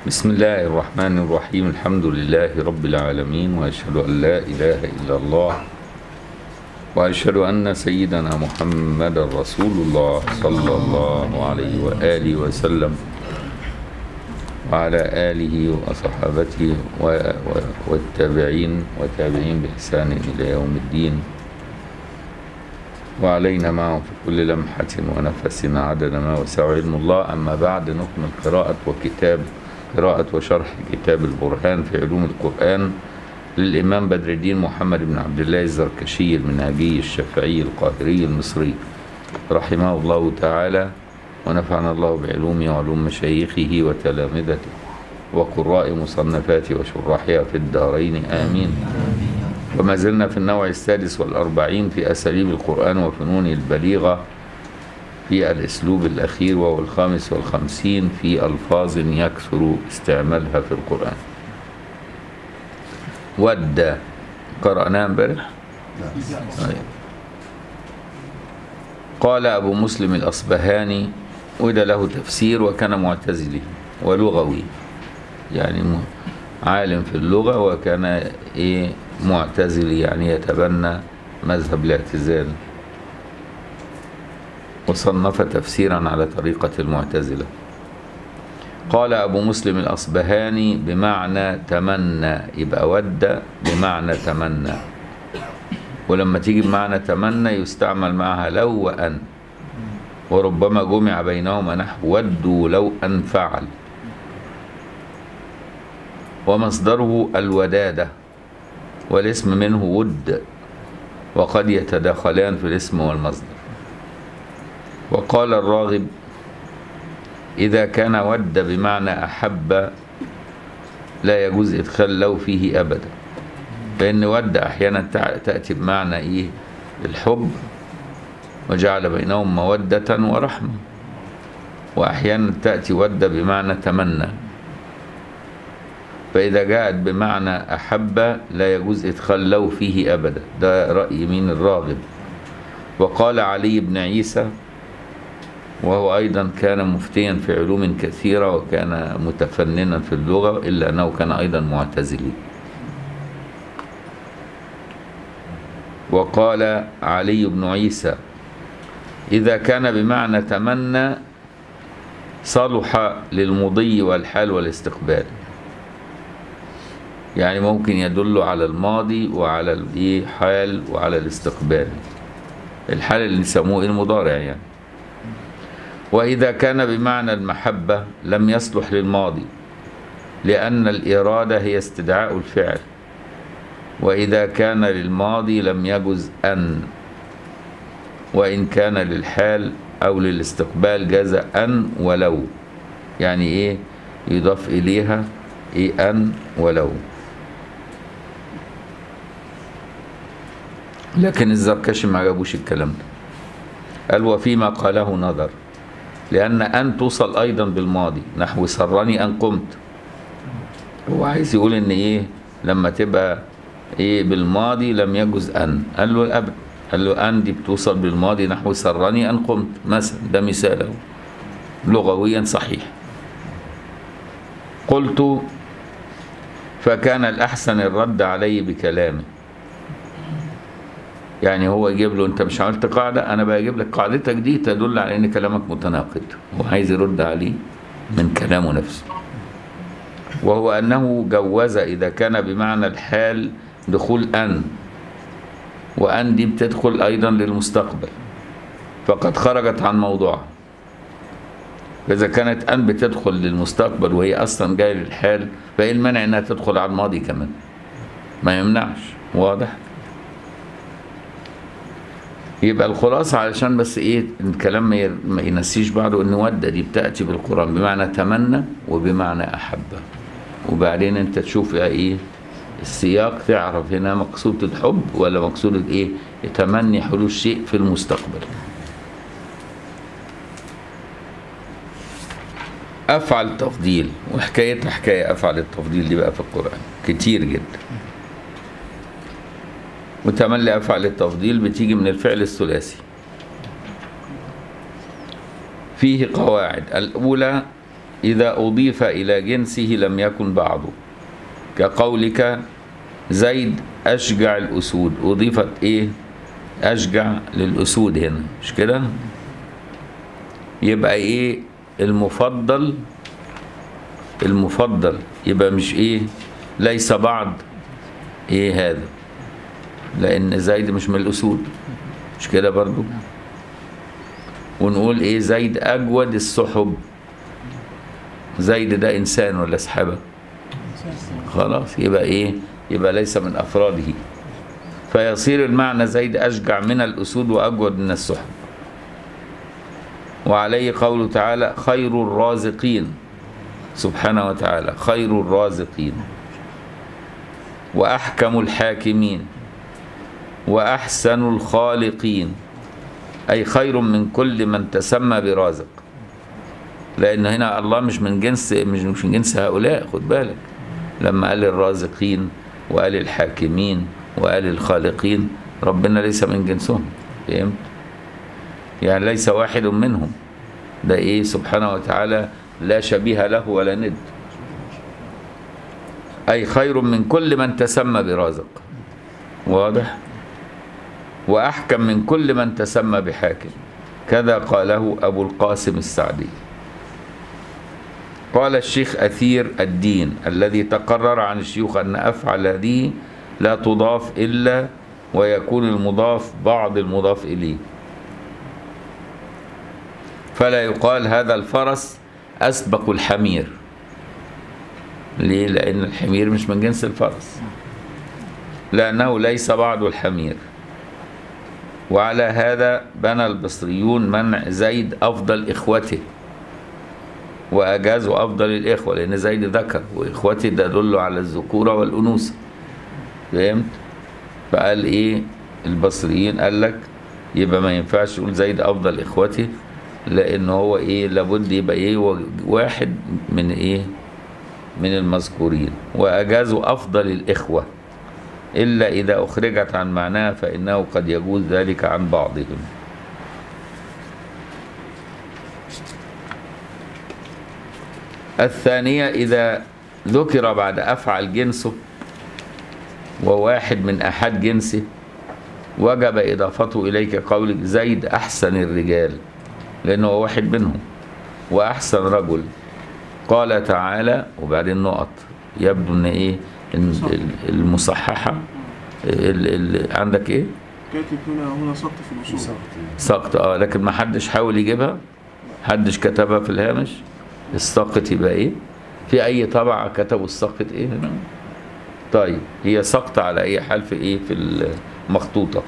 بسم الله الرحمن الرحيم الحمد لله رب العالمين وأشهد أن لا إله إلا الله وأشهد أن سيدنا محمد رسول الله صلى الله عليه وآله وسلم وعلى آله وصحابته و- و- والتابعين وتابعين بإحسان إلى يوم الدين وعلينا معهم في كل لمحة ونفس عدد ما وسع علم الله أما بعد نكمل قراءة وكتاب قراءة وشرح كتاب البرهان في علوم القرآن للإمام بدر الدين محمد بن عبد الله الزركشي المنهجي الشافعي القاهري المصري رحمه الله تعالى ونفعنا الله بعلومه وعلوم مشايخه وتلامذته وقراء مصنفاته وشراحها في الدارين آمين وما زلنا في النوع السادس والأربعين في أساليب القرآن وفنونه البليغة في الأسلوب الأخير وهو الخامس والخمسين في ألفاظ يكثر استعمالها في القرآن ود قرأناه امبارح طيب. قال أبو مسلم الأصبهاني وده له تفسير وكان معتزلي ولغوي يعني م- عالم في اللغة وكان إيه معتزلي يعني يتبنى مذهب الاعتزال وصنف تفسيرا على طريقة المعتزلة قال أبو مسلم الأصبهاني بمعنى تمنى يبقى ود بمعنى تمنى ولما تيجي بمعنى تمنى يستعمل معها لو وأن وربما جمع بينهما نحو ودوا لو أن فعل ومصدره الودادة والاسم منه ود وقد يتداخلان في الاسم والمصدر وقال الراغب إذا كان ود بمعنى أحب لا يجوز إدخال لو فيه أبدا فإن ود أحيانا تع- تأتي بمعنى إيه الحب وجعل بينهم مودة ورحمة وأحيانا تأتي ود بمعنى تمنى فإذا جاءت بمعنى أحب لا يجوز إدخال لو فيه أبدا ده رأي مين الراغب وقال علي بن عيسى وهو أيضا كان مفتيا في علوم كثيرة وكان متفننا في اللغة إلا أنه كان أيضا معتزلي وقال علي بن عيسى إذا كان بمعنى تمنى صلح للمضي والحال والاستقبال يعني ممكن يدل على الماضي وعلى الحال وعلى الاستقبال الحال اللي يسموه المضارع يعني وإذا كان بمعنى المحبة لم يصلح للماضي لأن الإرادة هي استدعاء الفعل وإذا كان للماضي لم يجز أن وإن كان للحال أو للاستقبال جاز أن ولو يعني إيه يضاف إليها إيه أن ولو لكن الزركشي ما عجبوش الكلام ده قال وفيما قاله نظر لأن أن توصل أيضا بالماضي نحو سرني أن قمت هو عايز يقول إن إيه لما تبقى إيه بالماضي لم يجز أن قال له أبدا قال له أن دي بتوصل بالماضي نحو سرني أن قمت مثلا ده مثال أهو لغويا صحيح قلت فكان الأحسن الرد عليه بكلامه يعني هو يجيب له انت مش عملت قاعده انا بجيب لك قاعدتك دي تدل على ان كلامك متناقض وعايز يرد عليه من كلامه نفسه وهو انه جوز اذا كان بمعنى الحال دخول ان وان دي بتدخل ايضا للمستقبل فقد خرجت عن موضوعها فاذا كانت ان بتدخل للمستقبل وهي اصلا جايه للحال فايه المانع انها تدخل على الماضي كمان ما يمنعش واضح يبقى الخلاصة علشان بس ايه الكلام ما ي- ما ينسيش بعضه ان ودة دي بتأتي بالقرآن بمعنى تمنى وبمعنى أحب وبعدين انت تشوف ايه السياق تعرف هنا مقصود الحب ولا مقصود الايه تمني حلول شيء في المستقبل أفعل تفضيل وحكايتها حكاية أفعل التفضيل دي بقى في القرآن كتير جدا وتملي أفعل التفضيل بتيجي من الفعل الثلاثي فيه قواعد الأولى إذا أضيف إلى جنسه لم يكن بعضه كقولك زيد أشجع الأسود أضيفت إيه أشجع للأسود هنا مش كده يبقى إيه المفضل المفضل يبقى مش إيه ليس بعض إيه هذا لأن زيد مش من الأسود مش كده برضو ونقول إيه زيد أجود السحب زيد ده إنسان ولا سحابة خلاص يبقى إيه يبقى ليس من أفراده فيصير المعنى زيد أشجع من الأسود وأجود من السحب وعليه قوله تعالى خير الرازقين سبحانه وتعالى خير الرازقين وأحكم الحاكمين وأحسن الخالقين أي خير من كل من تسمى برازق لأن هنا الله مش من جنس مش مش من جنس هؤلاء خد بالك لما قال الرازقين وقال الحاكمين وقال الخالقين ربنا ليس من جنسهم فهمت؟ يعني ليس واحد منهم ده ايه سبحانه وتعالى لا شبيه له ولا ند أي خير من كل من تسمى برازق واضح وأحكم من كل من تسمى بحاكم كذا قاله أبو القاسم السعدي قال الشيخ أثير الدين الذي تقرر عن الشيوخ أن أفعل هذه لا تضاف إلا ويكون المضاف بعض المضاف إليه فلا يقال هذا الفرس أسبق الحمير ليه؟ لأن الحمير مش من جنس الفرس لأنه ليس بعض الحمير وعلى هذا بنى البصريون منع زيد أفضل إخوته وأجازوا أفضل الإخوة لأن زيد ذكر وإخوته ده يدل على الذكورة والأنوثة فهمت؟ فقال إيه البصريين قال لك يبقى ما ينفعش يقول زيد أفضل إخوته لأن هو إيه لابد يبقى إيه واحد من إيه من المذكورين وأجازوا أفضل الإخوة إلا إذا أخرجت عن معناها فإنه قد يجوز ذلك عن بعضهم الثانية إذا ذكر بعد أفعل جنسه وواحد من أحد جنسه وجب إضافته إليك قولك زيد أحسن الرجال لأنه هو واحد منهم وأحسن رجل قال تعالى وبعدين نقط يبدو ان ايه إن المصححه ال ال عندك ايه كاتب هنا هنا سقط في الوصول سقط اه لكن ما حدش حاول يجيبها حدش كتبها في الهامش السقط يبقى ايه في اي طبعه كتبوا السقط ايه هنا طيب هي سقط على اي حال في ايه في المخطوطه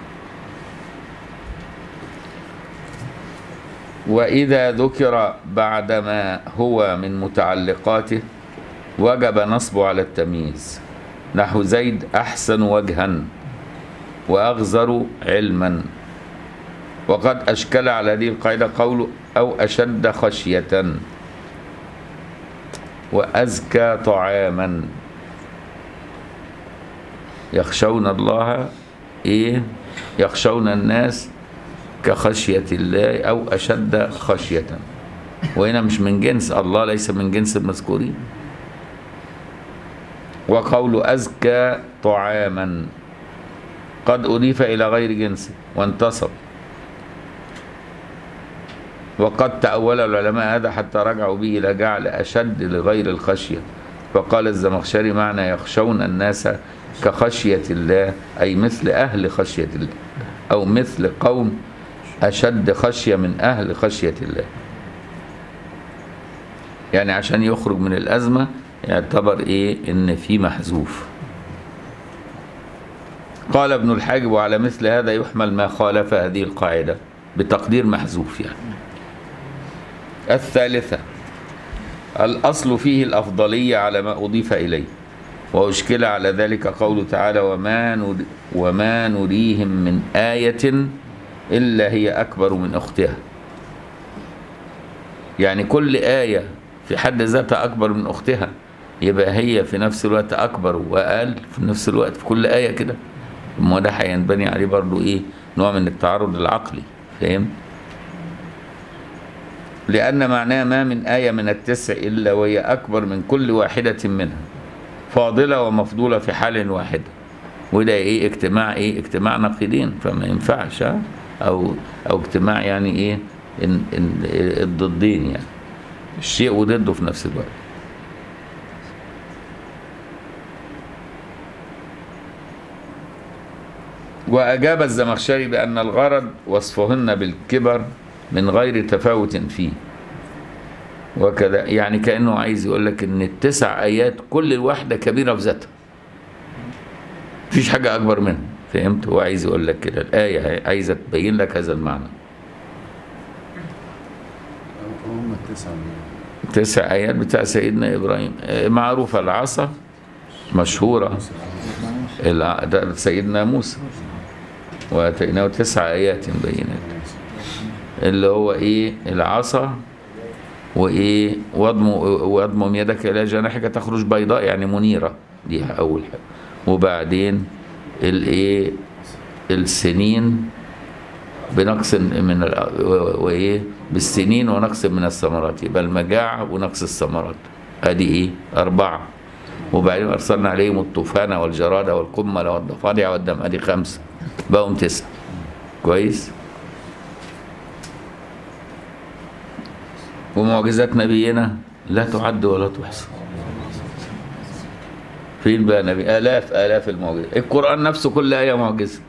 وإذا ذكر بعدما هو من متعلقاته وجب نصبه على التمييز نحو زيد أحسن وجها وأغزر علما وقد أشكل على هذه القاعدة قوله أو أشد خشية وأزكى طعاما يخشون الله إيه يخشون الناس كخشية الله أو أشد خشية وهنا مش من جنس الله ليس من جنس المذكورين وقول أزكى طعاما قد أضيف إلى غير جنسه وانتصب وقد تأول العلماء هذا حتى رجعوا به إلى جعل أشد لغير الخشية فقال الزمخشري معنى يخشون الناس كخشية الله أي مثل أهل خشية الله أو مثل قوم أشد خشية من أهل خشية الله يعني عشان يخرج من الأزمة يعتبر إيه إن في محذوف قال ابن الحاجب وعلى مثل هذا يحمل ما خالف هذه القاعدة بتقدير محذوف يعني الثالثة الأصل فيه الأفضلية على ما أضيف إليه وأشكل على ذلك قوله تعالى وما, نري وما نريهم من آية إلا هي أكبر من أختها يعني كل آية في حد ذاتها أكبر من أختها يبقى هي في نفس الوقت أكبر وأقل في نفس الوقت في كل آية كده ما ده هينبني عليه برضو إيه نوع من التعرض العقلي فاهم لأن معناه ما من آية من التسع إلا وهي أكبر من كل واحدة منها فاضلة ومفضولة في حال واحدة وده إيه اجتماع إيه اجتماع نقيضين فما ينفعش ها؟ أو أو اجتماع يعني إيه إن إن الضدين يعني الشيء وضده في نفس الوقت وأجاب الزمخشري بأن الغرض وصفهن بالكبر من غير تفاوت فيه وكذا يعني كأنه عايز يقول لك إن التسع آيات كل الواحدة كبيرة في ذاتها مفيش حاجة أكبر منها فهمت هو عايز يقول لك كده الآية عايزة تبين لك هذا المعنى هم التسعة تسع آيات بتاع سيدنا إبراهيم آه، معروفة العصا مشهورة الع- ده سيدنا موسى وآتيناه تسع آيات بينات اللي هو إيه العصا وإيه واضم واضمم يدك إلى جناحك تخرج بيضاء يعني منيرة دي أول حاجة وبعدين الإيه السنين بنقص من ال- و- وايه بالسنين ونقص من الثمرات يبقى المجاعة ونقص الثمرات ادي ايه اربعة وبعدين ارسلنا عليهم الطوفان والجراد والقمل والضفادع والدم ادي خمسة بقوا تسعة كويس ومعجزات نبينا لا تعد ولا تحصى فين بقى نبي آلاف آلاف المعجزات القرآن نفسه كل آية معجزة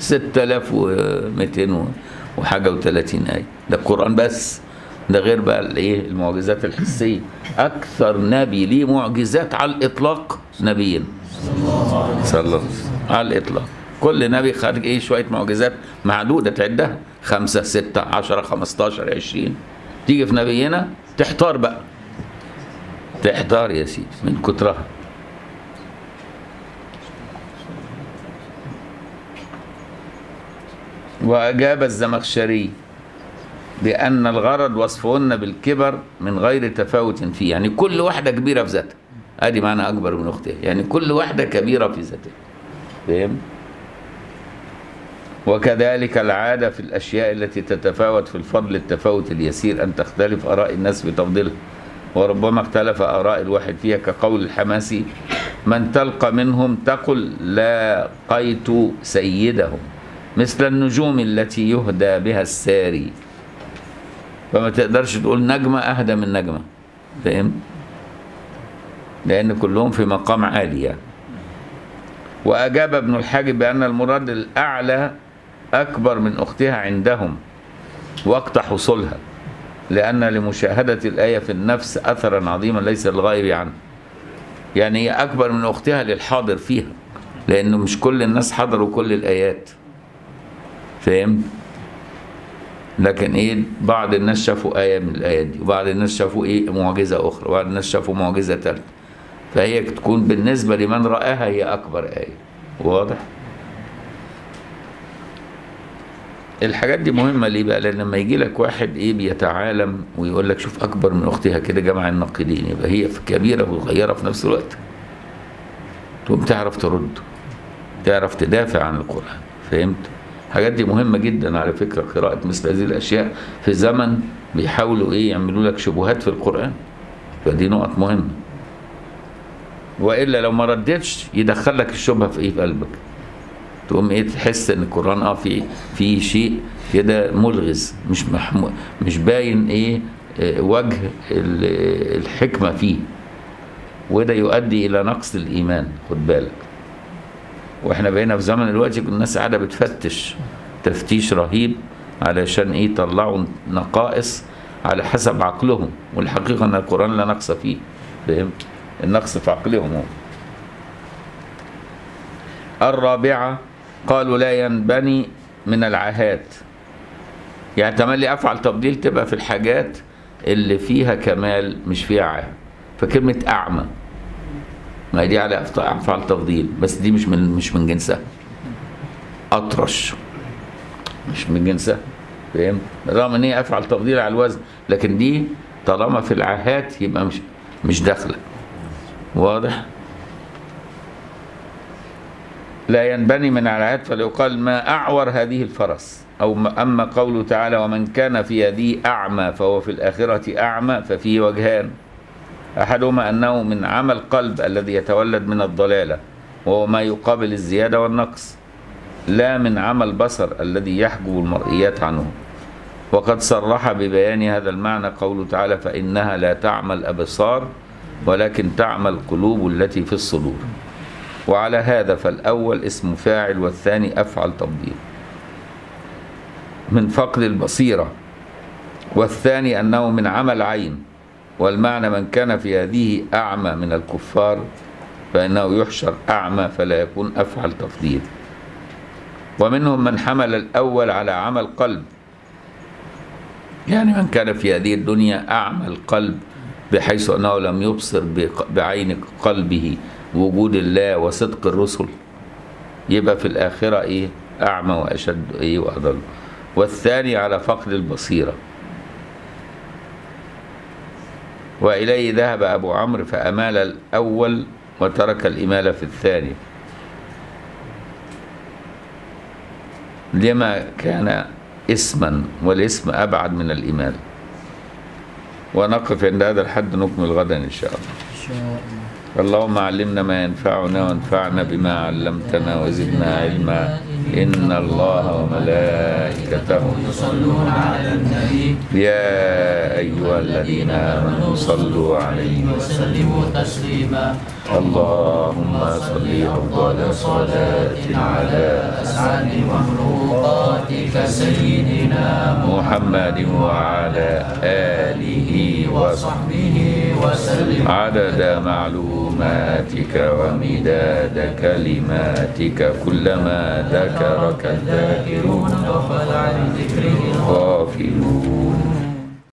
6200 و- وحاجة و30 آية ده القرآن بس ده غير بقى الايه المعجزات الحسية أكثر نبي ليه معجزات على الإطلاق نبينا صلى الله عليه وسلم على الإطلاق كل نبي خارج ايه شوية معجزات معدودة تعدها خمسة ستة عشرة خمستاشر عشرين تيجي في نبينا تحتار بقى تحتار يا سيدي من كترها وأجاب الزمخشري بأن الغرض وصفهن بالكبر من غير تفاوت فيه يعني كل واحدة كبيرة في ذاتها ادي معنى أكبر من أختها يعني كل واحدة كبيرة في ذاتها فاهم؟ وكذلك العادة في الأشياء التي تتفاوت في الفضل التفاوت اليسير أن تختلف آراء الناس في تفضيلها وربما اختلف آراء الواحد فيها كقول الحماسي من تلقى منهم تقل لاقيت سيدهم مثل النجوم التي يهدى بها الساري فما تقدرش تقول نجمة أهدى من نجمة فاهم؟ لأن كلهم في مقام عالي يعني. وأجاب ابن الحاجب بأن المراد الأعلى أكبر من أختها عندهم وقت حصولها لأن لمشاهدة الآية في النفس أثرا عظيما ليس الغائب عنه يعني هي أكبر من أختها للحاضر فيها لأنه مش كل الناس حضروا كل الآيات فاهم لكن ايه بعض الناس شافوا آية من الآيات دي وبعض الناس شافوا ايه معجزة أخرى وبعض الناس شافوا معجزة ثالثة فهي تكون بالنسبة لمن رآها هي أكبر آية واضح الحاجات دي مهمة ليه بقى لأن لما يجي لك واحد إيه بيتعالم ويقول لك شوف أكبر من أختها كده جمع الناقدين يبقى هي في كبيرة وصغيرة في نفس الوقت تقوم تعرف ترد تعرف تدافع عن القرآن فهمت؟ الحاجات دي مهمة جدا على فكرة قراءة مثل هذه الأشياء في زمن بيحاولوا إيه يعملوا لك شبهات في القرآن فدي نقط مهمة وإلا لو ما ردتش يدخل لك الشبهة في إيه في قلبك تقوم ايه تحس ان القران اه في في شيء كده ملغز مش محمو مش باين ايه آه، وجه ال- الحكمه فيه وده يؤدي الى نقص الايمان خد بالك واحنا بقينا في زمن دلوقتي كل الناس قاعده بتفتش تفتيش رهيب علشان ايه يطلعوا نقائص على حسب عقلهم والحقيقه ان القران لا نقص فيه فهمت النقص في عقلهم هم الرابعة قالوا لا ينبني من العاهات يعني تملي أفعل تفضيل تبقى في الحاجات اللي فيها كمال مش فيها عاه فكلمة أعمى ما هي دي على أفط- أفعل تفضيل بس دي مش من مش من جنسها أطرش مش من جنسها فاهم رغم ان هي افعل تفضيل على الوزن لكن دي طالما في العاهات يبقى مش مش داخله واضح لا ينبني من العاهات فليقال ما أعور هذه الفرس أو م- أما قوله تعالى ومن كان في هذه أعمى فهو في الآخرة أعمى ففيه وجهان أحدهما أنه من عمى القلب الذي يتولد من الضلالة وهو ما يقابل الزيادة والنقص لا من عمى البصر الذي يحجب المرئيات عنه وقد صرح ببيان هذا المعنى قوله تعالى فإنها لا تعمى الأبصار ولكن تعمى القلوب التي في الصدور وعلى هذا فالأول اسم فاعل والثاني أفعل تفضيل من فقد البصيرة والثاني أنه من عمى العين والمعنى من كان في هذه أعمى من الكفار فإنه يحشر أعمى فلا يكون أفعل تفضيل ومنهم من حمل الأول على عمى القلب يعني من كان في هذه الدنيا أعمى القلب بحيث أنه لم يبصر بق- بعين قلبه وجود الله وصدق الرسل يبقى في الآخرة إيه أعمى وأشد إيه وأضل والثاني على فقد البصيرة وإليه ذهب أبو عمرو فأمال الأول وترك الإمالة في الثاني لما كان اسما والاسم أبعد من الإمال ونقف عند هذا الحد نكمل غدا إن شاء الله إن شاء الله اللهم علمنا ما ينفعنا وانفعنا بما علمتنا وزدنا علما إن الله وملائكته يصلون على النبي يا أيها الذين آمنوا صلوا عليه وسلموا تسليما اللهم صل أفضل صلاة على أسعد مخلوقاتك سيدنا محمد وعلى آله وصحبه محمد وسلم عدد معلوماتك ومداد كلماتك كلما ذكرك الذاكرون غفل عن ذكره الغافلون